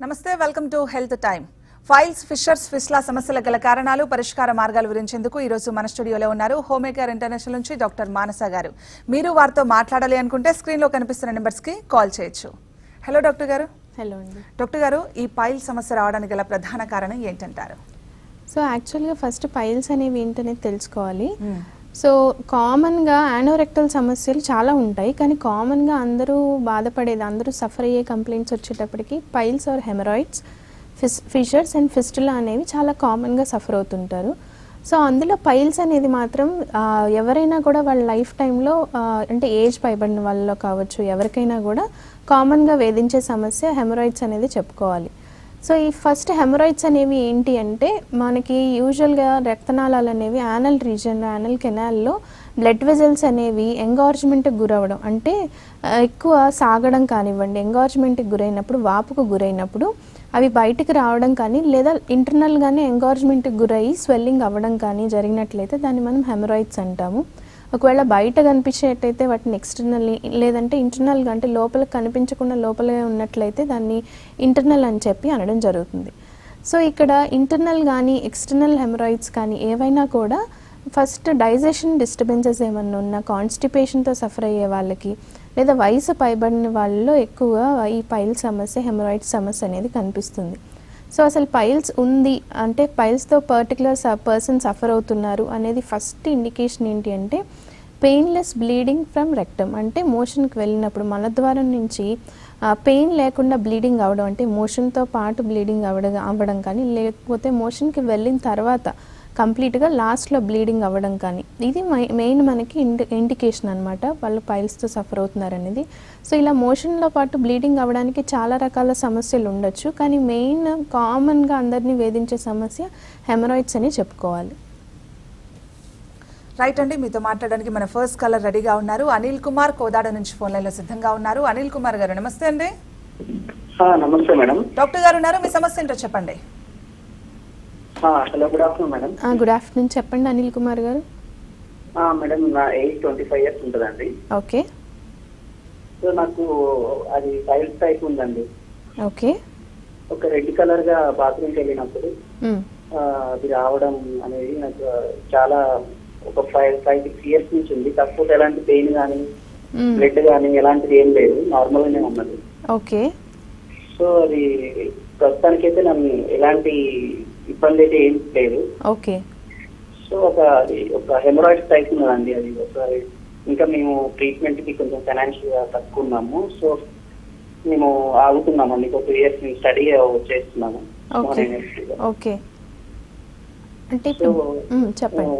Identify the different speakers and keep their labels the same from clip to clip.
Speaker 1: నమస్తే welcome to health time piles fissures fistula సమస్యల గల కారణాలు పరిష్కార మార్గాలు వివరించేందుకు ఈ రోజు మన స్టూడియోలో ఉన్నారు హోమేకేర్ ఇంటర్నేషనల్ నుంచి డాక్టర్ మానస గారు మీరు వారితో మాట్లాడాలి అనుకుంటే స్క్రీన్ లో కనిపిస్తున్న నెంబర్స్ కి కాల్ చేయొచ్చు హలో డాక్టర్ గారు
Speaker 2: హలో అండి
Speaker 1: డాక్టర్ గారు ఈ పైల్ సమస్య రావడానికి గల ప్రధాన కారణం ఏంటంటారు
Speaker 2: సో యాక్చువల్గా ఫస్ట్ పైల్స్ అనేవి ఏంటనేది తెలుసుకోవాలి సో కామన్గా యానోరెక్టల్ సమస్యలు చాలా ఉంటాయి కానీ కామన్గా అందరూ బాధపడేది అందరూ సఫర్ అయ్యే కంప్లైంట్స్ వచ్చేటప్పటికి పైల్స్ ఆర్ హెమరాయిడ్స్ ఫిస్ ఫిషర్స్ అండ్ ఫిస్టులా అనేవి చాలా కామన్గా సఫర్ అవుతుంటారు సో అందులో పైల్స్ అనేది మాత్రం ఆ, ఎవరైనా కూడా వాళ్ళ లైఫ్ టైంలో అంటే ఏజ్ పైబడిన వాళ్ళలో కావచ్చు ఎవరికైనా కూడా కామన్గా వేధించే సమస్య హెమరాయిడ్స్ అనేది చెప్పుకోవాలి సో ఈ ఫస్ట్ హెమరాయిడ్స్ అనేవి ఏంటి అంటే మనకి యూజువల్గా రక్తనాళాలు అనేవి యానల్ రీజన్ యానల్ కెనాల్లో బ్లడ్ వెజల్స్ అనేవి ఎంగార్జ్మెంట్కి గురవడం అంటే ఆ, ఎక్కువ సాగడం కానివ్వండి ఎంగార్జ్మెంట్కి గురైనప్పుడు వాపుకు గురైనప్పుడు అవి బయటికి రావడం కానీ లేదా ఇంటర్నల్గానే ఎంగార్జ్మెంట్కి గురయ్యి స్వెల్లింగ్ అవ్వడం కానీ జరిగినట్లయితే దాన్ని మనం హెమరాయిడ్స్ అంటాము ఒకవేళ బయట కనిపించేటైతే వాటిని ఎక్స్టర్నల్ లేదంటే ఇంటర్నల్గా అంటే లోపల కనిపించకుండా లోపలే ఉన్నట్లయితే దాన్ని ఇంటర్నల్ అని చెప్పి అనడం జరుగుతుంది సో ఇక్కడ ఇంటర్నల్ కానీ ఎక్స్టర్నల్ హెమరాయిడ్స్ కానీ ఏవైనా కూడా ఫస్ట్ డైజెషన్ డిస్టర్బెన్సెస్ ఏమన్నా ఉన్నా కాన్స్టిపేషన్తో సఫర్ అయ్యే వాళ్ళకి లేదా వయసు పైబడిన వాళ్ళలో ఎక్కువ ఈ పైల్ సమస్య హెమరాయిడ్ సమస్య అనేది కనిపిస్తుంది సో అసలు పైల్స్ ఉంది అంటే పైల్స్తో పర్టికులర్ పర్సన్ సఫర్ అవుతున్నారు అనేది ఫస్ట్ ఇండికేషన్ ఏంటి అంటే పెయిన్లెస్ బ్లీడింగ్ ఫ్రమ్ రెక్టమ్ అంటే మోషన్కి వెళ్ళినప్పుడు మలద్వారం నుంచి పెయిన్ లేకుండా బ్లీడింగ్ అవ్వడం అంటే మోషన్తో పాటు బ్లీడింగ్ అవ్వడం అవ్వడం కానీ లేకపోతే మోషన్కి వెళ్ళిన తర్వాత కంప్లీట్గా లాస్ట్లో బ్లీడింగ్ అవ్వడం కానీ ఇది మెయిన్ మనకి ఇండి ఇండికేషన్ అనమాట వాళ్ళు పైల్స్తో సఫర్ అవుతున్నారు అనేది సో ఇలా మోషన్లో పాటు బ్లీడింగ్ అవ్వడానికి చాలా రకాల సమస్యలు ఉండొచ్చు కానీ మెయిన్ కామన్గా అందరినీ వేధించే సమస్య హెమరాయిడ్స్ అని చెప్పుకోవాలి
Speaker 1: రైట్ అండి మీతో మాట్లాడడానికి మన ఫస్ట్ కాలర్ రెడీగా ఉన్నారు అనిల్ కుమార్ కోదాడ నుంచి ఫోన్ లైన్ లో సిద్ధంగా ఉన్నారు అనిల్ కుమార్ గారు నమస్తే అండి
Speaker 3: ఆ, నమస్తే మేడం
Speaker 1: డాక్టర్ గారు ఉన్నారు మీ సమస్య ఏంటో చెప్పండి
Speaker 3: ఆ, hello good afternoon madam
Speaker 2: good afternoon చెప్పండి అనిల్ కుమార్ గారు
Speaker 3: ఆ, మేడం నా ఏజ్ ట్వంటీ ఫైవ్ ఇయర్స్ ఉంటుందండి
Speaker 2: ఓకే
Speaker 3: సో నాకు అది ఫైల్స్ టైప్ ఉందండి
Speaker 2: ఓకే
Speaker 3: ఒక రెడ్ కలర్ గా బాత్రూమ్కి వెళ్ళినప్పుడు
Speaker 2: మ్,
Speaker 3: ఆ, అది రావడం అనేది నాకు చాలా ఒక ఫైవ్ ఫైవ్ సిక్స్ ఇయర్స్ నుంచి ఉంది కాకపోతే ఎలాంటి పెయిన్ కానీ
Speaker 2: మ్,
Speaker 3: బ్లడ్ కానీ ఎలాంటిది ఏం లేదు నార్మల్ గానే ఉన్నది
Speaker 2: ఓకే
Speaker 3: సో అది ప్రస్తుతానికైతే నన్ను ఎలాంటి ఇబ్బంది అయితే ఏం లేదు
Speaker 2: ఓకే
Speaker 3: సో ఒక అది ఒక హెమరాయిడ్స్ టైప్ ఉన్నదండి అది ఒకసారి ఇంకా మేము ట్రీట్మెంట్ కి కొంచెం ఫైనాన్షియల్ గా తక్కువ ఉన్నాము సో మేము ఆగుతున్నామండి ఒక టూ ఇయర్స్ మేము స్టడీ చేస్తున్నాము
Speaker 2: ఓకే ఓకే అంటే ఇప్పుడు మ్, చెప్పండి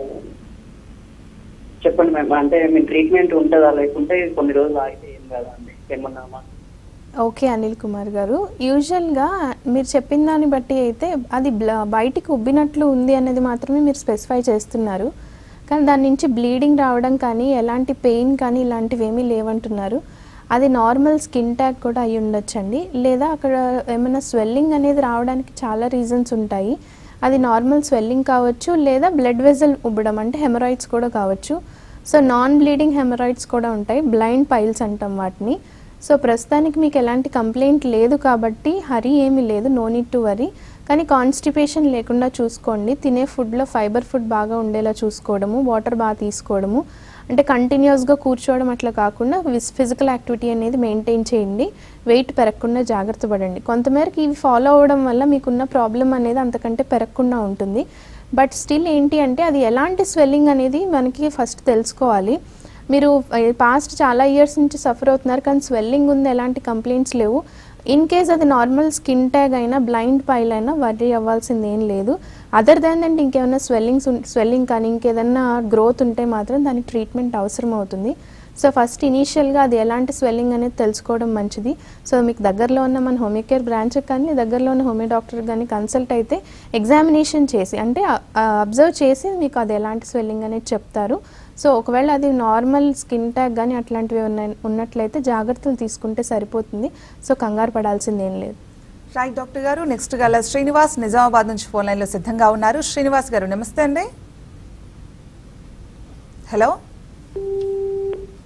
Speaker 3: చెప్పండి మ్యామ్ అంటే మీ ట్రీట్మెంట్ ఉంటుందా లేకుంటే కొన్ని రోజులు ఆగితే ఏం కాదా అండి ఏమన్నా మా-
Speaker 2: ఓకే అనిల్ కుమార్ గారు యూజువల్గా మీరు చెప్పిన దాన్ని బట్టి అయితే అది బ్ల- బయటికి ఉబ్బినట్లు ఉంది అనేది మాత్రమే మీరు స్పెసిఫై చేస్తున్నారు కానీ దాని నుంచి బ్లీడింగ్ రావడం కానీ ఎలాంటి పెయిన్ కానీ ఇలాంటివి ఏమీ లేవంటున్నారు అది నార్మల్ స్కిన్ ట్యాగ్ కూడా అయి ఉండొచ్చండి లేదా అక్కడ ఏమైనా స్వెల్లింగ్ అనేది రావడానికి చాలా రీజన్స్ ఉంటాయి అది నార్మల్ స్వెల్లింగ్ కావచ్చు లేదా బ్లడ్ వెజల్ ఉబ్బడం అంటే హెమరాయిడ్స్ కూడా కావచ్చు సో నాన్ బ్లీడింగ్ హెమరాయిడ్స్ కూడా ఉంటాయి బ్లైండ్ పైల్స్ అంటాం వాటిని సో ప్రస్తుతానికి మీకు ఎలాంటి కంప్లైంట్ లేదు కాబట్టి హరీ ఏమీ లేదు నో నీడ్ టు వరీ కానీ కాన్స్టిపేషన్ లేకుండా చూసుకోండి తినే ఫుడ్లో ఫైబర్ ఫుడ్ బాగా ఉండేలా చూసుకోవడము వాటర్ బాగా తీసుకోవడము అంటే కంటిన్యూస్గా కూర్చోవడం అట్లా కాకుండా ఫిజికల్ యాక్టివిటీ అనేది మెయింటైన్ చేయండి వెయిట్ పెరగకుండా జాగ్రత్త పడండి కొంతమేరకు ఇవి ఫాలో అవ్వడం వల్ల మీకున్న ప్రాబ్లం అనేది అంతకంటే పెరగకుండా ఉంటుంది బట్ స్టిల్ ఏంటి అంటే అది ఎలాంటి స్వెల్లింగ్ అనేది మనకి ఫస్ట్ తెలుసుకోవాలి మీరు పాస్ట్ చాలా ఇయర్స్ నుంచి సఫర్ అవుతున్నారు కానీ స్వెల్లింగ్ ఉంది ఎలాంటి కంప్లైంట్స్ లేవు ఇన్ కేస్ అది నార్మల్ స్కిన్ ట్యాగ్ అయినా బ్లైండ్ పైల్ అయినా వరీ అవ్వాల్సింది ఏం లేదు అదర్ దాన్ అంటే ఇంకేమైనా స్వెల్లింగ్స్ స్వెల్లింగ్ కానీ ఇంకేదన్నా గ్రోత్ ఉంటే మాత్రం దానికి ట్రీట్మెంట్ అవసరం అవుతుంది సో ఫస్ట్ ఇనీషియల్గా అది ఎలాంటి స్వెల్లింగ్ అనేది తెలుసుకోవడం మంచిది సో మీకు దగ్గరలో ఉన్న మన హోమియో కేర్ బ్రాంచ్కి కానీ దగ్గరలో ఉన్న హోమియో డాక్టర్ కానీ కన్సల్ట్ అయితే ఎగ్జామినేషన్ చేసి అంటే అబ్జర్వ్ చేసి మీకు అది ఎలాంటి స్వెల్లింగ్ అనేది చెప్తారు సో ఒకవేళ అది నార్మల్ స్కిన్ ట్యాగ్ కానీ అట్లాంటివి ఉన్న ఉన్నట్లయితే జాగ్రత్తలు తీసుకుంటే సరిపోతుంది సో కంగారు పడాల్సింది ఏం లేదు
Speaker 1: రైట్ డాక్టర్ గారు నెక్స్ట్ గల శ్రీనివాస్ నిజామాబాద్ నుంచి ఫోన్ లైన్ లో సిద్ధంగా ఉన్నారు శ్రీనివాస్ గారు నమస్తే అండి హలో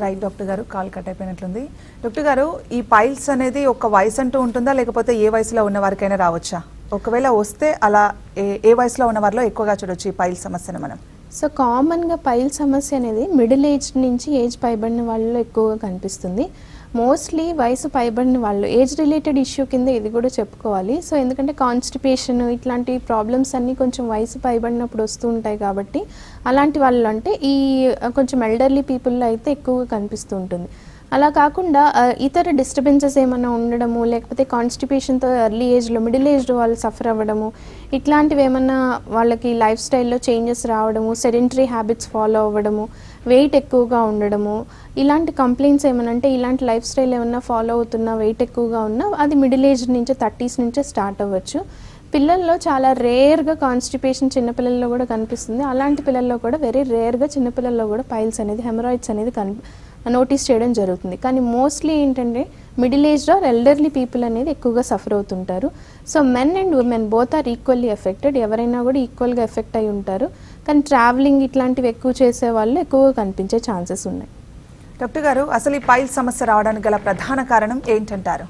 Speaker 1: రైట్ డాక్టర్ గారు కాల్ కట్ అయిపోయినట్లుంది డాక్టర్ గారు ఈ పైల్స్ అనేది ఒక వయసు అంటూ ఉంటుందా లేకపోతే ఏ వయసులో ఉన్న వారికైనా రావచ్చా ఒకవేళ వస్తే అలా ఏ ఏ వయసులో ఉన్న వారిలో ఎక్కువగా చూడొచ్చు ఈ పైల్ సమస్యను మనం
Speaker 2: సో కామన్గా పైల్ సమస్య అనేది మిడిల్ ఏజ్ నుంచి ఏజ్ పైబడిన వాళ్ళలో ఎక్కువగా కనిపిస్తుంది మోస్ట్లీ వయసు పైబడిన వాళ్ళు ఏజ్ రిలేటెడ్ ఇష్యూ కింద ఇది కూడా చెప్పుకోవాలి సో ఎందుకంటే కాన్స్టిపేషన్ ఇట్లాంటి ప్రాబ్లమ్స్ అన్నీ కొంచెం వయసు పైబడినప్పుడు వస్తూ ఉంటాయి కాబట్టి అలాంటి వాళ్ళు అంటే ఈ ఆ, కొంచెం ఎల్డర్లీ పీపుల్లో అయితే ఎక్కువగా కనిపిస్తూ ఉంటుంది అలా కాకుండా ఆ, ఇతర డిస్టర్బెన్సెస్ ఏమైనా ఉండడము లేకపోతే కాన్స్టిపేషన్తో ఎర్లీ ఏజ్లో మిడిల్ ఏజ్లో వాళ్ళు సఫర్ అవ్వడము ఇట్లాంటివి ఏమన్నా వాళ్ళకి లైఫ్ స్టైల్లో చేంజెస్ రావడము సెడెంటరీ హ్యాబిట్స్ ఫాలో అవ్వడము వెయిట్ ఎక్కువగా ఉండడము ఇలాంటి కంప్లైంట్స్ ఏమైనా అంటే ఇలాంటి లైఫ్ స్టైల్ ఏమన్నా ఫాలో అవుతున్నా వెయిట్ ఎక్కువగా ఉన్నా అది మిడిల్ ఏజ్ నుంచి థర్టీస్ నుంచే స్టార్ట్ అవ్వచ్చు పిల్లల్లో చాలా రేర్గా కాన్స్టిపేషన్ చిన్నపిల్లల్లో కూడా కనిపిస్తుంది అలాంటి పిల్లల్లో కూడా వెరీ రేర్గా చిన్నపిల్లల్లో కూడా పైల్స్ అనేది హెమరాయిడ్స్ అనేది కని నోటీస్ చేయడం జరుగుతుంది కానీ మోస్ట్లీ ఏంటంటే మిడిల్ ఏజ్లో ఎల్డర్లీ పీపుల్ అనేది ఎక్కువగా సఫర్ అవుతుంటారు so men and women both are equally affected ఎవరైనా కూడా ఈక్వల్గా ఎఫెక్ట్ అయి ఉంటారు కానీ ట్రావెలింగ్ ఇట్లాంటివి ఎక్కువ చేసే వాళ్ళు ఎక్కువగా కనిపించే ఛాన్సెస్ ఉన్నాయి
Speaker 1: డాక్టర్ గారు అసలు ఈ పైల్ సమస్య రావడానికి గల ప్రధాన కారణం ఏంటంటారు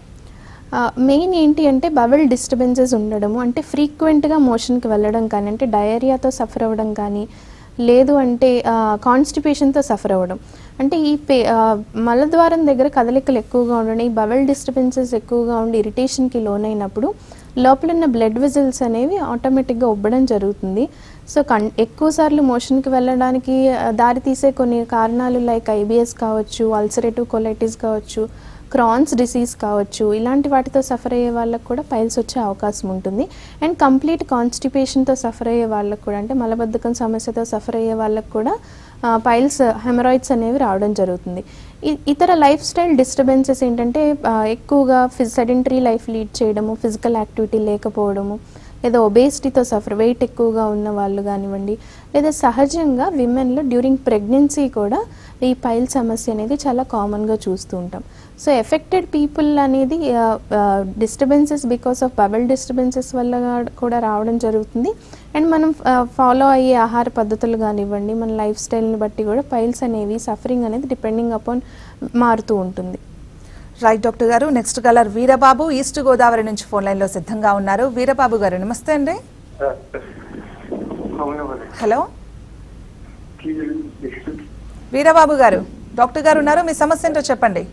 Speaker 2: మెయిన్ ఏంటి అంటే బబుల్ డిస్టర్బెన్సెస్ ఉండడము అంటే ఫ్రీక్వెంట్గా మోషన్కి వెళ్ళడం కానీ అంటే డయేరియాతో సఫర్ అవ్వడం కానీ లేదు అంటే కాన్స్టిపేషన్తో సఫర్ అవ్వడం అంటే ఈ పే ఆ, మలద్వారం దగ్గర కదలికలు ఎక్కువగా ఉండడం ఈ బబుల్ డిస్టర్బెన్సెస్ ఎక్కువగా ఉండి ఇరిటేషన్కి లోనైనప్పుడు లోపల ఉన్న బ్లడ్ వెజల్స్ అనేవి ఆటోమేటిక్గా ఉబ్బడం జరుగుతుంది సో కన్ ఎక్కువ సార్లు మోషన్కి వెళ్ళడానికి ఆ, దారి తీసే కొన్ని కారణాలు లైక్ ఐబిఎస్ కావచ్చు అల్సరేటివ్ కొలైటిస్ కావచ్చు క్రాన్స్ డిసీజ్ కావచ్చు ఇలాంటి వాటితో సఫర్ అయ్యే వాళ్ళకు కూడా పైల్స్ వచ్చే అవకాశం ఉంటుంది అండ్ కంప్లీట్ కాన్స్టిపేషన్తో సఫర్ అయ్యే వాళ్ళకు కూడా అంటే మలబద్ధకం సమస్యతో సఫర్ అయ్యే వాళ్ళకు కూడా పైల్స్ హెమరాయిడ్స్ అనేవి రావడం జరుగుతుంది ఇ- ఇతర లైఫ్ స్టైల్ డిస్టర్బెన్సెస్ ఏంటంటే ఆ, ఎక్కువగా ఫిజ్ సెడెంటరీ లైఫ్ లీడ్ చేయడము ఫిజికల్ యాక్టివిటీ లేకపోవడము లేదా ఒబేసిటీతో సఫర్ వెయిట్ ఎక్కువగా ఉన్న వాళ్ళు కానివ్వండి లేదా సహజంగా విమెన్లో డ్యూరింగ్ ప్రెగ్నెన్సీ కూడా ఈ పైల్ సమస్య అనేది చాలా కామన్గా చూస్తూ ఉంటాం సో ఎఫెక్టెడ్ పీపుల్ అనేది disturbances because of bowel disturbances వల్ల కూడా రావడం జరుగుతుంది అండ్ మనం ఫాలో అయ్యే ఆహార పద్ధతులు కానివ్వండి మన లైఫ్ స్టైల్ని బట్టి కూడా పైల్స్ అనేవి సఫరింగ్ అనేది డిపెండింగ్ అపాన్ మారుతూ ఉంటుంది
Speaker 1: రైట్ డాక్టర్ గారు next caller Veerababu east Godavari నుంచి ఫోన్ లైన్ లో సిద్ధంగా ఉన్నారు వీరబాబు గారు నమస్తే అండి హలో వీరబాబు గారు డాక్టర్ గారు ఉన్నారు మీ సమస్య ఏంటో చెప్పండి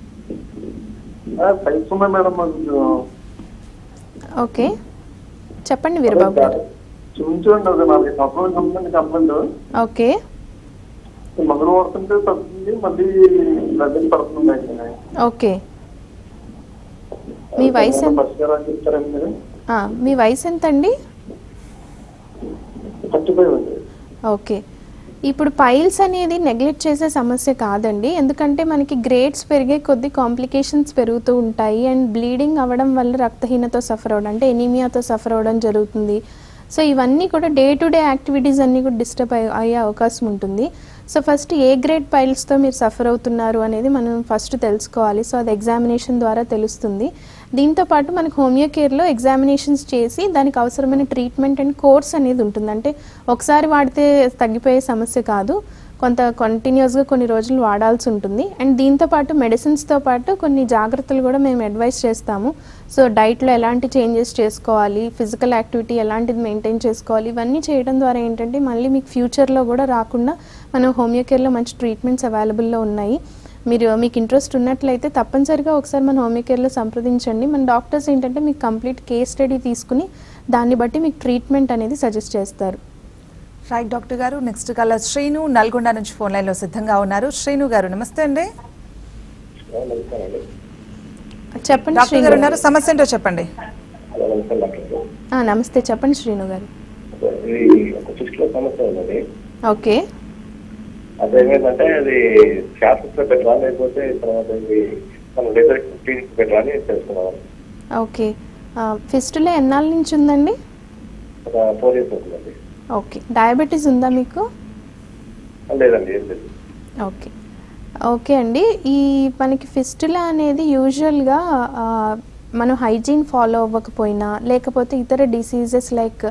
Speaker 4: పైప్స్ ఉన్నాయి మేడం మాకు
Speaker 2: ఓకే చెప్పండి వీరబాబు గారు
Speaker 4: చూపించండి ఒక నాలుగు సంవత్సరాల కంప్లైంట్ కంప్లైంట్
Speaker 2: ఓకే
Speaker 4: మందులు వాడుతుంటే తగ్గుతుంది మళ్ళీ బ్లడ్ పడుతుంది అయితే
Speaker 2: ఓకే మీ వయసు ఎంత?
Speaker 4: పరిష్కారం చెప్తారండి మీరు
Speaker 2: ఆ, మీ వయసు ఎంత అండి
Speaker 4: థర్టీ ఫైవ్ అండి
Speaker 2: ఓకే ఇప్పుడు పైల్స్ అనేది నెగ్లెక్ట్ చేసే సమస్య కాదండి ఎందుకంటే మనకి గ్రేడ్స్ పెరిగే కొద్ది కాంప్లికేషన్స్ పెరుగుతూ ఉంటాయి అండ్ బ్లీడింగ్ అవ్వడం వల్ల రక్తహీనతో సఫర్ అవ్వడం అంటే ఎనీమియాతో సఫర్ అవ్వడం జరుగుతుంది సో ఇవన్నీ కూడా డే టు డే యాక్టివిటీస్ అన్నీ కూడా డిస్టర్బ్ అయ్యే అవకాశం ఉంటుంది సో ఫస్ట్ ఏ గ్రేడ్ పైల్స్తో మీరు సఫర్ అవుతున్నారు అనేది మనం ఫస్ట్ తెలుసుకోవాలి సో అది ఎగ్జామినేషన్ ద్వారా తెలుస్తుంది దీంతో పాటు మనకు హోమియో కేర్లో ఎగ్జామినేషన్స్ చేసి దానికి అవసరమైన ట్రీట్మెంట్ అండ్ కోర్స్ అనేది ఉంటుంది అంటే ఒకసారి వాడితే తగ్గిపోయే సమస్య కాదు కొంత కంటిన్యూస్గా కొన్ని రోజులు వాడాల్సి ఉంటుంది అండ్ దీంతో పాటు మెడిసిన్స్తో పాటు కొన్ని జాగ్రత్తలు కూడా మేము అడ్వైస్ చేస్తాము సో డైట్లో ఎలాంటి చేంజెస్ చేసుకోవాలి ఫిజికల్ యాక్టివిటీ ఎలాంటిది మెయింటైన్ చేసుకోవాలి ఇవన్నీ చేయడం ద్వారా ఏంటంటే మళ్ళీ మీకు ఫ్యూచర్లో కూడా రాకుండా మనం హోమియో కేర్లో మంచి ట్రీట్మెంట్స్ అవైలబుల్లో ఉన్నాయి మీరు మీకు ఇంట్రెస్ట్ ఉన్నట్లయితే తప్పనిసరిగా ఒకసారి మన హోమియో కేర్లో సంప్రదించండి మన డాక్టర్స్ ఏంటంటే మీకు కంప్లీట్ కేస్ స్టడీ తీసుకుని దాన్ని బట్టి మీకు ట్రీట్మెంట్ అనేది సజెస్ట్ చేస్తారు
Speaker 1: రైట్ డాక్టర్ గారు నెక్స్ట్ కలర్ శ్రీను నల్గొండ నుంచి ఫోన్ లైన్ లో సిద్ధంగా ఉన్నారు శ్రీను గారు నమస్తే అండి
Speaker 2: చెప్పండి
Speaker 1: డాక్టర్
Speaker 2: శ్రీను
Speaker 1: గారు
Speaker 2: గారు.
Speaker 1: ఉన్నారు సమస్య ఏంటో చెప్పండి
Speaker 4: హలో నమస్తే డాక్టర్
Speaker 2: ఆ, నమస్తే చెప్పండి శ్రీను గారు
Speaker 4: ఇది ఒక ఫిస్ట్ లో సమస్య ఉన్నది
Speaker 2: ఓకే
Speaker 4: అదేమైందంటే అది శాస్త్ర పెట్టరా లేకపోతే తర్వాత ఇది మనం లేజర్ క్లినిక్ పెట్టరా అని తెలుసుకున్నాం
Speaker 2: ఓకే ఫిస్టులో ఎన్నాళ్ళ నుంచి ఉందండి
Speaker 4: ఒక ఫోర్ ఇయర్స్ అవుతుందండి
Speaker 2: ఓకే డయాబెటీస్ ఉందా మీకు
Speaker 4: లేదండి ఏం లేదు
Speaker 2: ఓకే ఓకే అండి ఈ మనకి ఫిస్టులా అనేది యూజువల్గా మనం హైజీన్ ఫాలో అవ్వకపోయినా లేకపోతే ఇతర డిసీజెస్ లైక్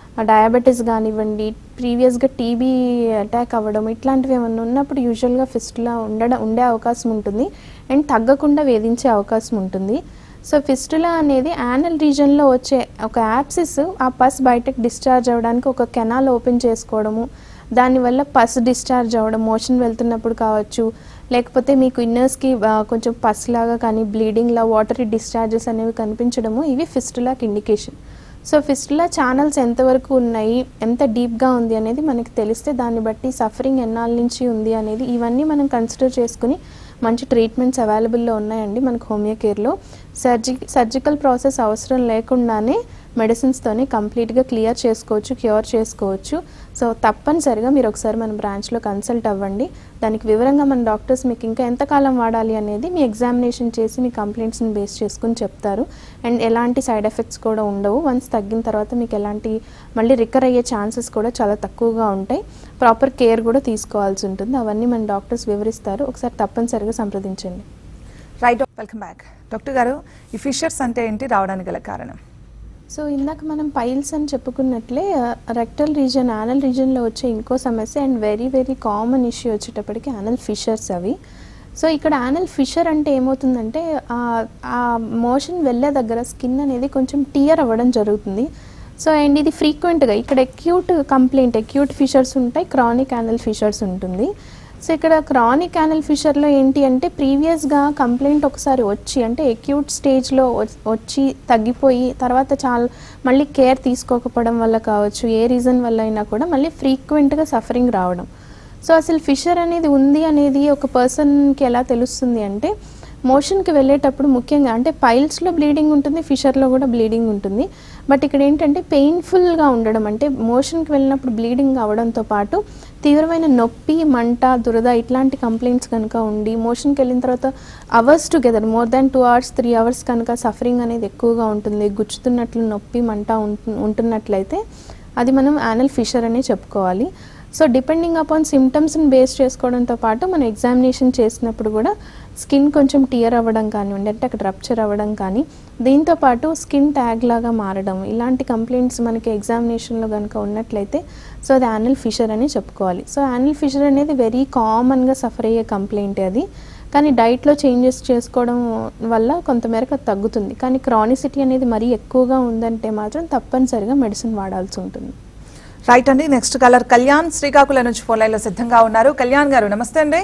Speaker 2: డయాబెటీస్ కానివ్వండి ప్రీవియస్గా టీబీ అటాక్ అవ్వడం ఇట్లాంటివి ఏమన్నా ఉన్నప్పుడు యూజువల్గా ఫిస్టులా ఉండడం ఉండే అవకాశం ఉంటుంది అండ్ తగ్గకుండా వేధించే అవకాశం ఉంటుంది సో ఫిస్టులా అనేది యానల్ రీజన్లో వచ్చే ఒక యాప్సిస్ ఆ పస్ బయటకు డిశ్చార్జ్ అవ్వడానికి ఒక కెనాల్ ఓపెన్ చేసుకోవడము దానివల్ల పస్ డిశ్చార్జ్ అవ్వడం మోషన్ వెళ్తున్నప్పుడు కావచ్చు లేకపోతే మీకు ఇన్నర్స్కి కొంచెం పస్ లాగా కానీ బ్లీడింగ్లా వాటరీ డిశ్చార్జెస్ అనేవి కనిపించడము ఇవి ఫిస్టులాకి ఇండికేషన్ సో ఫిస్టులా ఛానల్స్ ఎంతవరకు ఉన్నాయి ఎంత డీప్గా ఉంది అనేది మనకి తెలిస్తే దాన్ని బట్టి సఫరింగ్ ఎన్నాళ్ళ నుంచి ఉంది అనేది ఇవన్నీ మనం కన్సిడర్ చేసుకుని మంచి ట్రీట్మెంట్స్ అవైలబుల్లో ఉన్నాయండి మనకు హోమియో కేర్లో సర్జి సర్జికల్ ప్రాసెస్ అవసరం లేకుండానే మెడిసిన్స్తోనే కంప్లీట్గా క్లియర్ చేసుకోవచ్చు క్యూర్ చేసుకోవచ్చు సో తప్పనిసరిగా మీరు ఒకసారి మన బ్రాంచ్లో కన్సల్ట్ అవ్వండి దానికి వివరంగా మన డాక్టర్స్ మీకు ఇంకా ఎంతకాలం వాడాలి అనేది మీ ఎగ్జామినేషన్ చేసి మీ కంప్లైంట్స్ని బేస్ చేసుకుని చెప్తారు అండ్ ఎలాంటి సైడ్ ఎఫెక్ట్స్ కూడా ఉండవు వన్స్ తగ్గిన తర్వాత మీకు ఎలాంటి మళ్ళీ రికర్ అయ్యే ఛాన్సెస్ కూడా చాలా తక్కువగా ఉంటాయి ప్రాపర్ కేర్ కూడా తీసుకోవాల్సి ఉంటుంది అవన్నీ మన డాక్టర్స్ వివరిస్తారు ఒకసారి తప్పనిసరిగా సంప్రదించండి
Speaker 1: రైట్ వెల్కమ్ బ్యాక్ డాక్టర్ గారు ఈ ఫిషర్స్ అంటే ఏంటి రావడానికి గల కారణం
Speaker 2: సో ఇందాక మనం పైల్స్ అని చెప్పుకున్నట్లే రెక్టల్ రీజన్ యానల్ రీజన్లో వచ్చే ఇంకో సమస్య and very very common issue వచ్చేటప్పటికి యానల్ ఫిషర్స్ అవి సో ఇక్కడ యానల్ ఫిషర్ అంటే ఏమవుతుందంటే ఆ- ఆ మోషన్ వెళ్ళే దగ్గర స్కిన్ అనేది కొంచెం టియర్ అవ్వడం జరుగుతుంది సో అండ్ ఇది ఫ్రీక్వెంట్గా ఇక్కడ అక్యూట్ కంప్లైంట్ అక్యూట్ ఫిషర్స్ ఉంటాయి క్రానిక్ యానల్ ఫిషర్స్ ఉంటుంది సో ఇక్కడ క్రానిక్ యానల్ ఫిషర్లో ఏంటి అంటే ప్రీవియస్గా కంప్లైంట్ ఒకసారి వచ్చి అంటే అక్యూట్ స్టేజ్లో వచ్చి తగ్గిపోయి తర్వాత చాలా మళ్ళీ కేర్ తీసుకోకపోవడం వల్ల కావచ్చు ఏ రీజన్ వల్ల అయినా కూడా మళ్ళీ ఫ్రీక్వెంట్గా సఫరింగ్ రావడం సో అసలు ఫిషర్ అనేది ఉంది అనేది ఒక పర్సన్కి ఎలా తెలుస్తుంది అంటే మోషన్కి వెళ్ళేటప్పుడు ముఖ్యంగా అంటే పైల్స్లో బ్లీడింగ్ ఉంటుంది ఫిషర్లో కూడా బ్లీడింగ్ ఉంటుంది బట్ ఇక్కడ ఏంటంటే పెయిన్ఫుల్గా ఉండడం అంటే మోషన్కి వెళ్ళినప్పుడు బ్లీడింగ్ అవడంతో పాటు తీవ్రమైన నొప్పి మంట దురద ఇట్లాంటి కంప్లైంట్స్ కనుక ఉండి మోషన్కి వెళ్ళిన తర్వాత hours together more than two hours three hours కనుక సఫరింగ్ అనేది ఎక్కువగా ఉంటుంది గుచ్చుతున్నట్లు నొప్పి మంట ఉంటు- ఉంటున్నట్లయితే అది మనం యానల్ ఫిషర్ అనే చెప్పుకోవాలి సో డిపెండింగ్ అపాన్ సిమ్టమ్స్ని బేస్ చేసుకోవడంతో పాటు మనం ఎగ్జామినేషన్ చేసినప్పుడు కూడా స్కిన్ కొంచెం టియర్ అవ్వడం కానివ్వండి అంటే అక్కడ రప్చర్ అవ్వడం కానీ దీంతో పాటు స్కిన్ ట్యాగ్ లాగా మారడం ఇలాంటి కంప్లైంట్స్ మనకి ఎగ్జామినేషన్లో కనుక ఉన్నట్లయితే సో అది యానల్ ఫిషర్ అని చెప్పుకోవాలి సో యానల్ ఫిషర్ అనేది వెరీ కామన్గా సఫర్ అయ్యే కంప్లైంట్ అది కానీ డైట్లో చేంజెస్ చేసుకోవడం వల్ల కొంతమేరకు అది తగ్గుతుంది కానీ క్రానిసిటీ అనేది మరీ ఎక్కువగా ఉందంటే మాత్రం తప్పనిసరిగా మెడిసిన్ వాడాల్సి ఉంటుంది
Speaker 1: రైట్ అండి నెక్స్ట్ కలర్ కళ్యాణ్ శ్రీకాకుళం నుంచి ఫోన్ లైన్లో సిద్ధంగా ఉన్నారు కళ్యాణ్ గారు నమస్తే అండి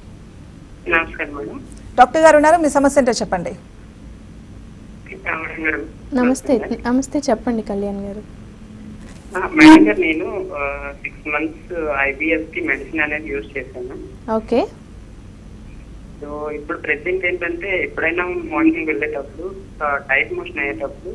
Speaker 3: నమస్కారం మేడం
Speaker 1: డాక్టర్ గారు ఉన్నారు మీ సమస్య ఏంటో చెప్పండి
Speaker 3: మేడం గారు
Speaker 2: నమస్తే నమస్తే చెప్పండి కళ్యాణ్ గారు
Speaker 3: ఆ, మేడం గారు నేను సిక్స్ మంత్స్ ఐబిఎస్ కి మెడిసిన్ అనేది యూజ్ చేశాను
Speaker 2: ఓకే
Speaker 3: సో ఇప్పుడు ప్రెసెంట్ ఏంటంటే ఎప్పుడైనా మార్నింగ్ వెళ్ళేటప్పుడు టైట్ మోషన్ అయ్యేటప్పుడు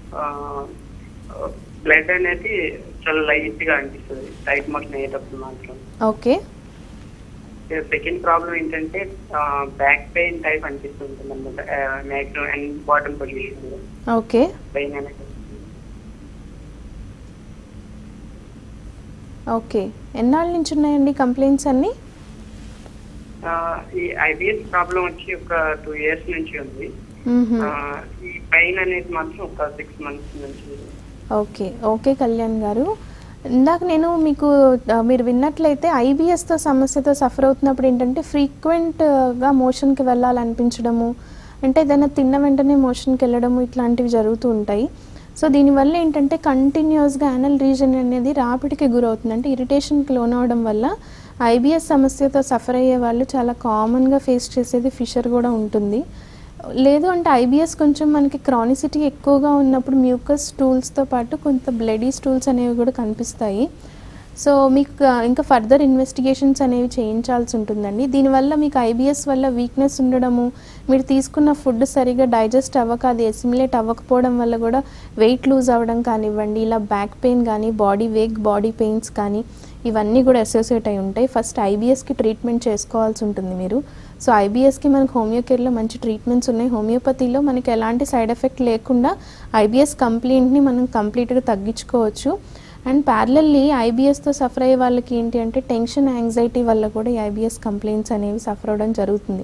Speaker 3: బ్లడ్ అనేది చాలా లైట్ గా అనిపిస్తుంది టైట్ మోషన్ అయ్యేటప్పుడు మాత్రం
Speaker 2: ఓకే
Speaker 3: సెకండ్ ప్రాబ్లం ఏంటంటే బ్యాక్ పెయిన్ టైప్ అనిపిస్తుంటుంది అనమాట మ్యాక్సిమం అండ్ బాటమ్ పొజిషన్ లో
Speaker 2: ఓకే
Speaker 3: పెయిన్ అనేది
Speaker 2: ఓకే ఎన్నాళ్ళ నుంచి ఉన్నాయండి కంప్లైంట్స్ అన్నీ
Speaker 3: ఆ, ఈ ఐబిఎస్ ప్రాబ్లం వచ్చి ఒక టూ ఇయర్స్ నుంచి ఉంది
Speaker 2: మ్మ్హ.
Speaker 3: ఆ, ఈ పెయిన్ అనేది మాత్రం ఒక సిక్స్ మంత్స్ నుంచి
Speaker 2: ఓకే ఓకే కళ్యాణ్ గారు ఇందాక నేను మీకు ఆ, మీరు విన్నట్లయితే ఐబిఎస్తో సమస్యతో సఫర్ అవుతున్నప్పుడు ఏంటంటే ఫ్రీక్వెంట్గా మోషన్కి వెళ్ళాలనిపించడము అంటే ఏదైనా తిన్న వెంటనే మోషన్కి వెళ్ళడము ఇట్లాంటివి జరుగుతూ ఉంటాయి సో దీనివల్ల ఏంటంటే కంటిన్యూస్గా యానల్ రీజన్ అనేది రాపిడికి గురవుతుంది అంటే ఇరిటేషన్కి లోనవడం వల్ల ఐబిఎస్ సమస్యతో సఫర్ అయ్యే వాళ్ళు చాలా కామన్గా ఫేస్ చేసేది ఫిషర్ కూడా ఉంటుంది లేదు అంటే ఐబిఎస్ కొంచెం మనకి క్రానిసిటీ ఎక్కువగా ఉన్నప్పుడు మ్యూకస్ స్టూల్స్తో పాటు కొంత బ్లడీ స్టూల్స్ అనేవి కూడా కనిపిస్తాయి సో మీకు ఆ, ఇంకా ఫర్దర్ ఇన్వెస్టిగేషన్స్ అనేవి చేయించాల్సి ఉంటుందండి దీనివల్ల మీకు ఐబిఎస్ వల్ల వీక్నెస్ ఉండడము మీరు తీసుకున్న ఫుడ్ సరిగా డైజెస్ట్ అవ్వక అది ఎసిమిలేట్ అవ్వకపోవడం వల్ల కూడా వెయిట్ లూజ్ అవ్వడం కానివ్వండి ఇలా బ్యాక్ పెయిన్ కానీ బాడీ వేక్ బాడీ పెయిన్స్ కానీ ఇవన్నీ కూడా అసోసియేట్ అయి ఉంటాయి ఫస్ట్ ఐబిఎస్కి ట్రీట్మెంట్ చేసుకోవాల్సి ఉంటుంది మీరు సో ఐబిఎస్కి మనకు హోమియో కేర్లో మంచి ట్రీట్మెంట్స్ ఉన్నాయి హోమియోపతిలో మనకి ఎలాంటి సైడ్ ఎఫెక్ట్ లేకుండా ఐబిఎస్ కంప్లైంట్ని మనం కంప్లీట్గా తగ్గించుకోవచ్చు అండ్ ప్యారలల్లీ ఐబిఎస్తో సఫర్ అయ్యే వాళ్ళకి ఏంటి అంటే టెన్షన్ యాంగ్జైటీ వల్ల కూడా ఈ ఐబిఎస్ కంప్లైంట్స్ అనేవి సఫర్ అవ్వడం జరుగుతుంది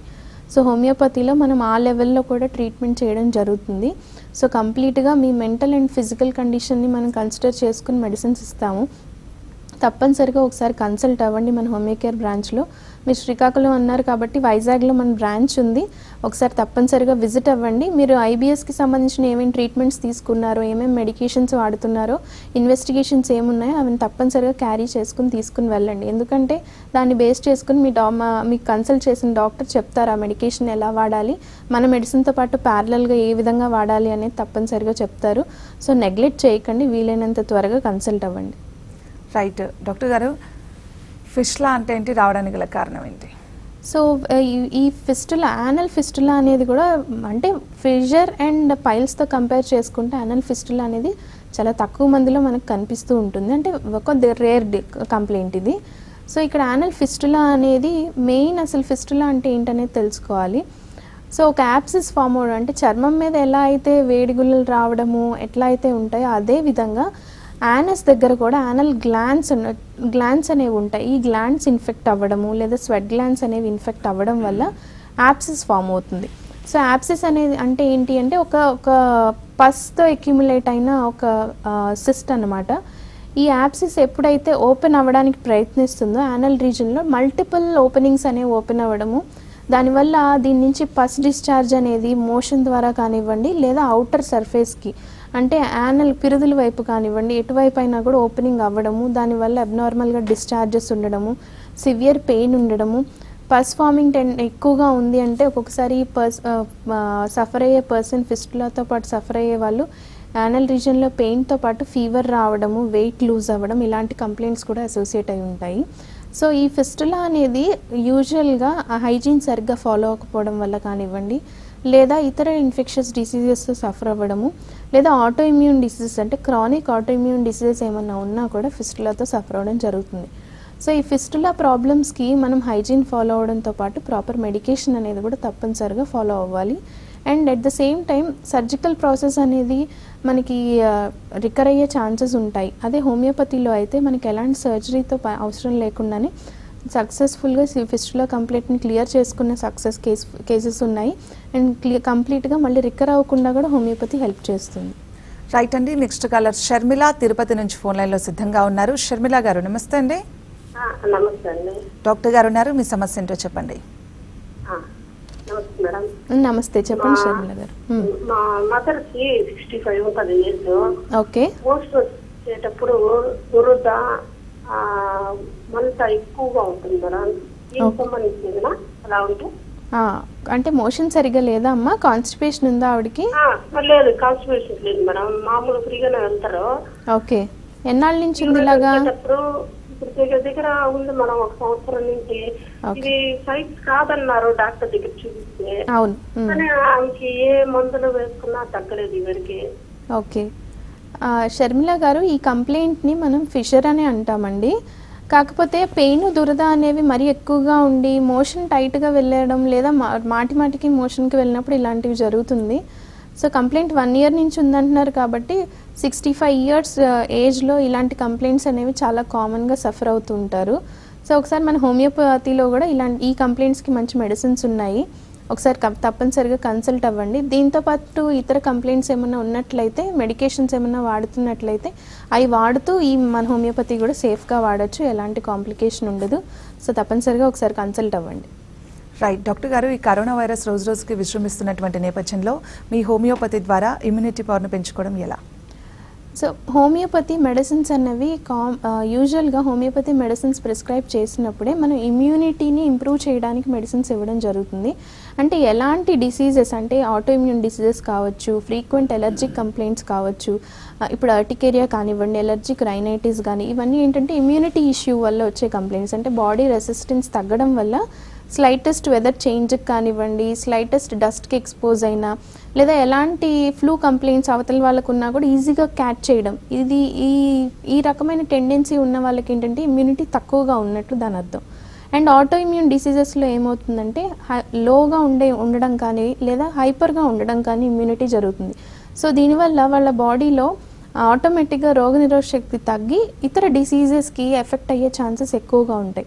Speaker 2: సో హోమియోపతిలో మనం ఆ లెవెల్లో కూడా ట్రీట్మెంట్ చేయడం జరుగుతుంది సో కంప్లీట్గా మీ మెంటల్ అండ్ ఫిజికల్ కండిషన్ని మనం కన్సిడర్ చేసుకుని మెడిసిన్స్ ఇస్తాము తప్పనిసరిగా ఒకసారి కన్సల్ట్ అవ్వండి మన హోమియో కేర్ బ్రాంచ్లో మీరు శ్రీకాకుళం అన్నారు కాబట్టి వైజాగ్లో మన బ్రాంచ్ ఉంది ఒకసారి తప్పనిసరిగా విజిట్ అవ్వండి మీరు ఐబీఎస్కి సంబంధించిన ఏమేమి ట్రీట్మెంట్స్ తీసుకున్నారో ఏమేమి మెడికేషన్స్ వాడుతున్నారో ఇన్వెస్టిగేషన్స్ ఏమున్నాయో అవి తప్పనిసరిగా క్యారీ చేసుకుని తీసుకుని వెళ్ళండి ఎందుకంటే దాన్ని బేస్ చేసుకుని మీ డా మా- మీకు కన్సల్ట్ చేసిన డాక్టర్ చెప్తారు ఆ మెడికేషన్ ఎలా వాడాలి మన మెడిసిన్తో పాటు ప్యారలల్గా ఏ విధంగా వాడాలి అనేది తప్పనిసరిగా చెప్తారు సో నెగ్లెక్ట్ చేయకండి వీలైనంత త్వరగా కన్సల్ట్ అవ్వండి
Speaker 1: రైట్ డాక్టర్ గారు ఫిష్లా అంటే ఏంటి రావడానికి గల కారణం ఏంటి
Speaker 2: సో ఆ, ఈ- ఈ ఫిస్టులా యానల్ ఫిస్టులా అనేది కూడా అంటే ఫిజర్ అండ్ పైల్స్తో కంపేర్ చేసుకుంటే యానల్ ఫిస్టులా అనేది చాలా తక్కువ మందిలో మనకు కనిపిస్తూ ఉంటుంది అంటే ఒక రేర్ కంప్లైంట్ ఇది సో ఇక్కడ యానల్ ఫిస్టులా అనేది మెయిన్ అసలు ఫిస్టులా అంటే ఏంటనేది తెలుసుకోవాలి సో ఒక యాప్సిస్ ఫామ్ అవడం అంటే చర్మం మీద ఎలా అయితే వేడిగుల్లలు రావడము ఎట్లా అయితే ఉంటాయో అదే విధంగా యానస్ దగ్గర కూడా యానల్ గ్లాన్స్ గ్లాన్స్ అనేవి ఉంటాయి ఈ గ్లాన్స్ ఇన్ఫెక్ట్ అవ్వడము లేదా స్వెట్ గ్లాన్స్ అనేవి ఇన్ఫెక్ట్ అవ్వడం వల్ల యాప్సిస్ ఫామ్ అవుతుంది సో యాప్సిస్ అనేది అంటే ఏంటి అంటే ఒక ఒక పస్తో అక్యుములేట్ అయిన ఒక సిస్ట్ అన్నమాట ఈ యాప్సిస్ ఎప్పుడైతే ఓపెన్ అవ్వడానికి ప్రయత్నిస్తుందో యానల్ రీజన్లో మల్టిపుల్ ఓపెనింగ్స్ అనేవి ఓపెన్ అవ్వడము దానివల్ల దీని నుంచి పస్ డిశ్చార్జ్ అనేది మోషన్ ద్వారా కానివ్వండి లేదా అవుటర్ సర్ఫేస్కి అంటే యానల్ పిరుదుల వైపు కానివ్వండి ఎటువైపు అయినా కూడా ఓపెనింగ్ అవ్వడము దానివల్ల అబ్నార్మల్గా డిశ్చార్జెస్ ఉండడము సివియర్ పెయిన్ ఉండడము పస్ ఫార్మింగ్ టెన్ ఎక్కువగా ఉంది అంటే ఒక్కొక్కసారి పర్స్ సఫర్ అయ్యే పర్సన్ ఫిస్టులాతో పాటు సఫర్ అయ్యే వాళ్ళు యానల్ రీజన్లో పెయిన్తో పాటు ఫీవర్ రావడము వెయిట్ లూజ్ అవ్వడం ఇలాంటి కంప్లైంట్స్ కూడా అసోసియేట్ అయి ఉంటాయి సో ఈ ఫిస్టులా అనేది యూజువల్గా హైజీన్ సరిగ్గా ఫాలో అవ్వకపోవడం వల్ల కానివ్వండి లేదా ఇతర ఇన్ఫెక్షన్స్ డిసీజెస్తో సఫర్ అవ్వడము లేదా ఆటో ఇమ్యూన్ డిసీజెస్ అంటే క్రానిక్ ఆటో ఇమ్యూన్ డిసీజెస్ ఏమన్నా ఉన్నా కూడా ఫిస్టులాతో సఫర్ అవ్వడం జరుగుతుంది సో ఈ ఫిస్టులా ప్రాబ్లమ్స్కి మనం హైజీన్ ఫాలో అవడంతో పాటు ప్రాపర్ మెడికేషన్ అనేది కూడా తప్పనిసరిగా ఫాలో అవ్వాలి and at the same time surgical process అనేది మనకి రికర్ అయ్యే ఛాన్సెస్ ఉంటాయి అదే హోమియోపతిలో అయితే మనకి ఎలాంటి సర్జరీతో ప- అవసరం లేకుండానే సక్సెస్ఫుల్గా ఫిస్టులా కంప్లీట్ని క్లియర్ చేసుకున్న సక్సెస్ కేస్ కేసెస్ ఉన్నాయి అండ్ క్లియర్ కంప్లీట్గా మళ్ళీ రికర్ అవ్వకుండా కూడా హోమియోపతి హెల్ప్ చేస్తుంది
Speaker 1: రైట్ అండి నెక్స్ట్ కాలర్ షర్మిల తిరుపతి నుంచి ఫోన్ లైన్లో సిద్ధంగా ఉన్నారు షర్మిల గారు నమస్తే అండి
Speaker 5: ఆ, నమస్తే అండి
Speaker 1: డాక్టర్ గారు ఉన్నారు మీ సమస్య ఏంటో చెప్పండి
Speaker 5: ఆ, నమస్తే మేడం
Speaker 2: నమస్తే చెప్పండి షర్మిల గారు మ్మ్.
Speaker 5: మా మదర్ కి సిక్స్టీ ఫైవ్ ఉంటుంది ఏజ్
Speaker 2: ఓకే
Speaker 5: మోస్ట్ వచ్చేటప్పుడు దురద ఆ, మంట ఎక్కువగా ఉంటుంది మేడం దీనికి
Speaker 2: Okay.
Speaker 5: సంబంధించిందినా అలా ఉంటే
Speaker 2: ఆ, అంటే మోషన్ సరిగా లేదా అమ్మా కాన్స్టిపేషన్ ఉందా ఆవిడకి
Speaker 5: ఆ, మరి లేదు కాన్స్టిపేషన్ లేదు మేడం మామూలు ఫ్రీగానే వెళ్తారు
Speaker 2: ఓకే ఎన్నాళ్ళ నుంచి ఉంది ఇలాగా
Speaker 5: వచ్చేటప్పుడు ఇప్పుడు దగ్గర దగ్గర ఉంది మేడం ఒక సంవత్సరం నుంచి
Speaker 2: Okay.
Speaker 5: ఇది సైన్స్ కాదన్నారు డాక్టర్ దగ్గర చూపిస్తే
Speaker 2: అవును మ్మ్.
Speaker 5: కానీ ఆమెకి ఏ మందులు వేసుకున్నా తగ్గలేదు ఇవరికి
Speaker 2: ఓకే ఆ, షర్మిల గారు ఈ కంప్లైంట్ని మనం ఫిషర్ అని అంటామండి కాకపోతే పెయిన్ దురద అనేవి మరీ ఎక్కువగా ఉండి మోషన్ టైట్గా వెళ్ళడం లేదా మా- మాటి మాటికి మోషన్కి వెళ్ళినప్పుడు ఇలాంటివి జరుగుతుంది సో కంప్లైంట్ వన్ ఇయర్ నుంచి ఉందంటున్నారు కాబట్టి సిక్స్టీ ఫైవ్ ఇయర్స్ ఏజ్లో ఇలాంటి కంప్లైంట్స్ అనేవి చాలా కామన్గా సఫర్ అవుతూ ఉంటారు సో ఒకసారి మన హోమియోపతిలో కూడా ఇలాంటి ఈ కంప్లైంట్స్కి మంచి మెడిసిన్స్ ఉన్నాయి ఒకసారి కం- తప్పనిసరిగా కన్సల్ట్ అవ్వండి దీంతో పాటు ఇతర కంప్లైంట్స్ ఏమైనా ఉన్నట్లయితే మెడికేషన్స్ ఏమైనా వాడుతున్నట్లయితే అవి వాడుతూ ఈ మన హోమియోపతి కూడా సేఫ్గా వాడచ్చు ఎలాంటి కాంప్లికేషన్ ఉండదు సో తప్పనిసరిగా ఒకసారి కన్సల్ట్ అవ్వండి
Speaker 1: రైట్ డాక్టర్ గారు ఈ కరోనా వైరస్ రోజు రోజుకి విజృంభిస్తున్నటువంటి నేపథ్యంలో మీ హోమియోపతి ద్వారా ఇమ్యూనిటీ పవర్ను పెంచుకోవడం ఎలా
Speaker 2: సో హోమియోపతి మెడిసిన్స్ అన్నవి కామ్ యూజువల్గా హోమియోపతి మెడిసిన్స్ ప్రిస్క్రైబ్ చేసినప్పుడే మనం ఇమ్యూనిటీని ఇంప్రూవ్ చేయడానికి మెడిసిన్స్ ఇవ్వడం జరుగుతుంది అంటే ఎలాంటి డిసీజెస్ అంటే ఆటో ఇమ్యూన్ డిసీజెస్ కావచ్చు ఫ్రీక్వెంట్ ఎలర్జిక్ కంప్లైంట్స్ కావచ్చు ఆ, ఇప్పుడు అర్టికేరియా కానివ్వండి ఎలర్జిక్ రైనైటిస్ కానీ ఇవన్నీ ఏంటంటే ఇమ్యూనిటీ ఇష్యూ వల్ల వచ్చే కంప్లైంట్స్ అంటే బాడీ రెసిస్టెన్స్ తగ్గడం వల్ల స్లైటెస్ట్ వెదర్ చేంజ్కి కానివ్వండి స్లైటెస్ట్ డస్ట్కి ఎక్స్పోజ్ అయినా లేదా ఎలాంటి ఫ్లూ కంప్లైంట్స్ అవతల వాళ్ళకు ఉన్నా కూడా ఈజీగా క్యాచ్ చేయడం ఇది ఈ ఈ రకమైన టెండెన్సీ ఉన్న వాళ్ళకి ఏంటంటే ఇమ్యూనిటీ తక్కువగా ఉన్నట్లు దాని అర్థం అండ్ ఆటో ఇమ్యూన్ డిసీజెస్లో ఏమవుతుందంటే హై లోగా ఉండే ఉండడం కానీ లేదా హైపర్గా ఉండడం కానీ ఇమ్యూనిటీ జరుగుతుంది సో దీనివల్ల వాళ్ళ బాడీలో ఆటోమేటిక్గా రోగనిరోధక శక్తి తగ్గి ఇతర డిసీజెస్కి ఎఫెక్ట్ అయ్యే ఛాన్సెస్ ఎక్కువగా ఉంటాయి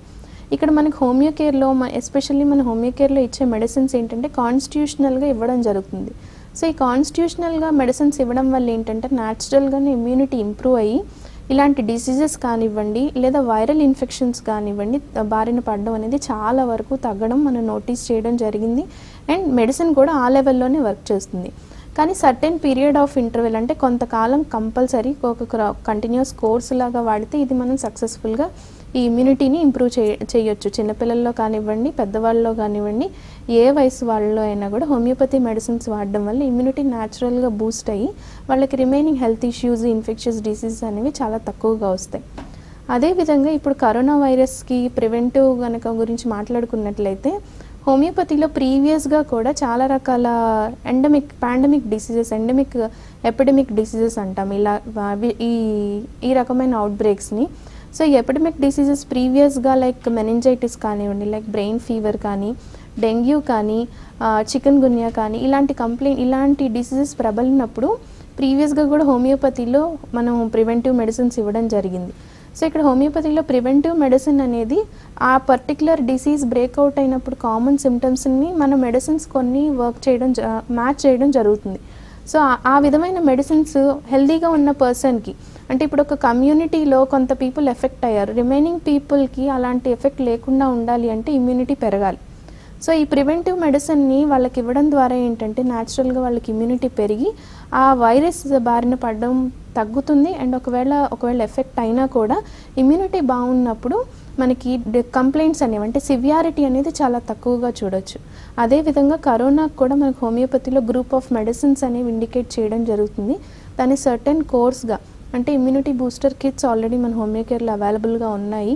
Speaker 2: ఇక్కడ మనకి హోమియో కేర్లో ఎస్పెషల్లీ మన హోమియో కేర్లో ఇచ్చే మెడిసిన్స్ ఏంటంటే కాన్స్టిట్యూషనల్గా ఇవ్వడం జరుగుతుంది సో ఈ కాన్స్టిట్యూషనల్గా మెడిసిన్స్ ఇవ్వడం వల్ల ఏంటంటే న్యాచురల్గానే ఇమ్యూనిటీ ఇంప్రూవ్ అయ్యి ఇలాంటి డిసీజెస్ కానివ్వండి లేదా వైరల్ ఇన్ఫెక్షన్స్ కానివ్వండి త- బారిన పడడం అనేది చాలా వరకు తగ్గడం మనం నోటీస్ చేయడం జరిగింది అండ్ మెడిసిన్ కూడా ఆ లెవెల్లోనే వర్క్ చేస్తుంది కానీ సర్టెన్ పీరియడ్ ఆఫ్ ఇంటర్వెల్ అంటే కొంతకాలం కంపల్సరీ ఒక కంటిన్యూస్ కోర్స్ లాగా వాడితే ఇది మనం సక్సెస్ఫుల్గా ఈ ఇమ్యూనిటీని ఇంప్రూవ్ చేయ చేయొచ్చు చిన్నపిల్లల్లో కానివ్వండి పెద్దవాళ్ళలో కానివ్వండి ఏ వయసు వాళ్ళలో అయినా కూడా హోమియోపతి మెడిసిన్స్ వాడడం వల్ల ఇమ్యూనిటీ న్యాచురల్గా బూస్ట్ అయ్యి వాళ్ళకి remaining health issues infections diseases అనేవి చాలా తక్కువగా వస్తాయి అదేవిధంగా ఇప్పుడు కరోనా వైరస్కి ప్రివెంటివ్ గనక గురించి మాట్లాడుకున్నట్లయితే హోమియోపతిలో ప్రీవియస్గా కూడా చాలా రకాల endemic pandemic diseases endemic epidemic diseases అంటాం ఇలా అవి- ఈ ఈ రకమైన అవుట్బ్రేక్స్ని సో ఈ ఎపిడమిక్ డిసీజెస్ ప్రీవియస్గా లైక్ మెనింజైటిస్ కానివ్వండి లైక్ బ్రెయిన్ ఫీవర్ కానీ డెంగ్యూ కానీ చికెన్ గున్యా కానీ ఇలాంటి కంప్లైంట్ ఇలాంటి డిసీజెస్ ప్రబలినప్పుడు ప్రీవియస్గా కూడా హోమియోపతిలో మనం ప్రివెంటివ్ మెడిసిన్స్ ఇవ్వడం జరిగింది సో ఇక్కడ హోమియోపతిలో ప్రివెంటివ్ మెడిసిన్ అనేది ఆ పర్టికులర్ డిసీజ్ బ్రేక్అవుట్ అయినప్పుడు కామన్ సిమ్టమ్స్ని మన మెడిసిన్స్ కొన్ని వర్క్ చేయడం మ్యాచ్ చేయడం జరుగుతుంది సో ఆ- ఆ విధమైన మెడిసిన్స్ హెల్దీగా ఉన్న పర్సన్కి అంటే ఇప్పుడు ఒక కమ్యూనిటీలో కొంత పీపుల్ ఎఫెక్ట్ అయ్యారు రిమైనింగ్ పీపుల్కి అలాంటి ఎఫెక్ట్ లేకుండా ఉండాలి అంటే ఇమ్యూనిటీ పెరగాలి సో ఈ ప్రివెంటివ్ మెడిసిన్ని వాళ్ళకి ఇవ్వడం ద్వారా ఏంటంటే న్యాచురల్గా వాళ్ళకి ఇమ్యూనిటీ పెరిగి ఆ వైరస్ బారిన పడడం తగ్గుతుంది అండ్ ఒకవేళ ఒకవేళ ఎఫెక్ట్ అయినా కూడా ఇమ్యూనిటీ బాగున్నప్పుడు మనకి కంప్లైంట్స్ అనేవి అంటే సివియారిటీ అనేది చాలా తక్కువగా చూడొచ్చు అదేవిధంగా కరోనాకు కూడా మనకు హోమియోపతిలో గ్రూప్ ఆఫ్ మెడిసిన్స్ అనేవి ఇండికేట్ చేయడం జరుగుతుంది దాని సర్టెన్ కోర్స్గా అంటే ఇమ్యూనిటీ బూస్టర్ కిట్స్ ఆల్రెడీ మన హోమియో కేర్లో అవైలబుల్గా ఉన్నాయి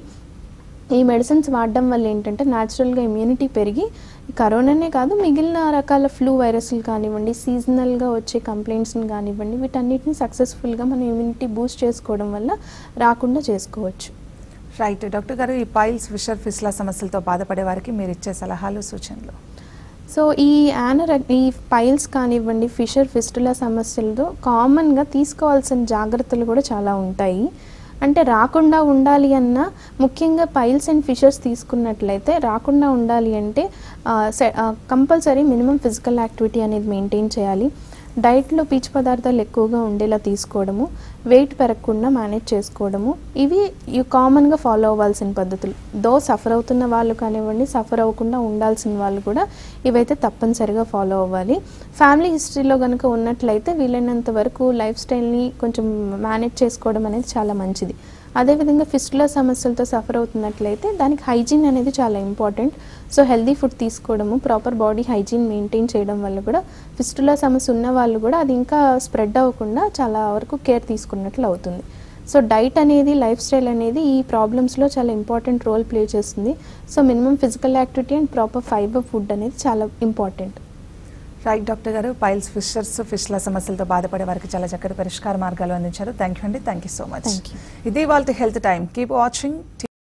Speaker 2: ఈ మెడిసిన్స్ వాడడం వల్ల ఏంటంటే న్యాచురల్గా ఇమ్యూనిటీ పెరిగి కరోనానే కాదు మిగిలిన రకాల ఫ్లూ వైరస్లు కానివ్వండి సీజనల్గా వచ్చే కంప్లైంట్స్ని కానివ్వండి వీటన్నిటిని సక్సెస్ఫుల్గా మనం ఇమ్యూనిటీ బూస్ట్ చేసుకోవడం వల్ల రాకుండా చేసుకోవచ్చు
Speaker 1: రైట్ డాక్టర్ గారు ఈ పైల్స్ ఫిషర్ ఫిస్లా సమస్యలతో బాధపడే వారికి మీరు ఇచ్చే సలహాలు సూచనలు
Speaker 2: సో ఈ యానర ఈ పైల్స్ కానివ్వండి ఫిషర్ ఫిస్టులా సమస్యలతో కామన్గా తీసుకోవాల్సిన జాగ్రత్తలు కూడా చాలా ఉంటాయి అంటే రాకుండా ఉండాలి అన్న ముఖ్యంగా పైల్స్ అండ్ ఫిషర్స్ తీసుకున్నట్లయితే రాకుండా ఉండాలి అంటే కంపల్సరీ మినిమం ఫిజికల్ యాక్టివిటీ అనేది మెయింటైన్ చేయాలి డైట్లో పీచు పదార్థాలు ఎక్కువగా ఉండేలా తీసుకోవడము వెయిట్ పెరగకుండా మేనేజ్ చేసుకోవడము ఇవి ఇవి కామన్గా ఫాలో అవ్వాల్సిన పద్ధతులు దో సఫర్ అవుతున్న వాళ్ళు కానివ్వండి సఫర్ అవ్వకుండా ఉండాల్సిన వాళ్ళు కూడా ఇవైతే తప్పనిసరిగా ఫాలో అవ్వాలి ఫ్యామిలీ హిస్టరీలో కనుక ఉన్నట్లయితే వీలైనంత వరకు లైఫ్ స్టైల్ని కొంచెం మేనేజ్ చేసుకోవడం అనేది చాలా మంచిది అదేవిధంగా ఫిస్టులా సమస్యలతో సఫర్ అవుతున్నట్లయితే దానికి హైజీన్ అనేది చాలా ఇంపార్టెంట్ సో హెల్దీ ఫుడ్ తీసుకోవడము ప్రాపర్ బాడీ హైజీన్ మెయింటైన్ చేయడం వల్ల కూడా ఫిస్టులా సమస్య ఉన్న వాళ్ళు కూడా అది ఇంకా స్ప్రెడ్ అవ్వకుండా చాలా వరకు కేర్ తీసుకున్నట్లు అవుతుంది సో డైట్ అనేది లైఫ్ స్టైల్ అనేది ఈ ప్రాబ్లమ్స్లో చాలా ఇంపార్టెంట్ రోల్ ప్లే చేస్తుంది so minimum physical activity and proper fibre food అనేది చాలా ఇంపార్టెంట్
Speaker 1: రైట్ డాక్టర్ గారు పైల్స్ ఫిషర్స్ ఫిష్ల సమస్యలతో బాధపడే వారికి చాలా చక్కటి పరిష్కార మార్గాలు అందించారు థ్యాంక్ యూ అండి thank you so much
Speaker 2: Thank you.
Speaker 1: ఇది వాళ్ళ హెల్త్ టైం కీప్ వాచింగ్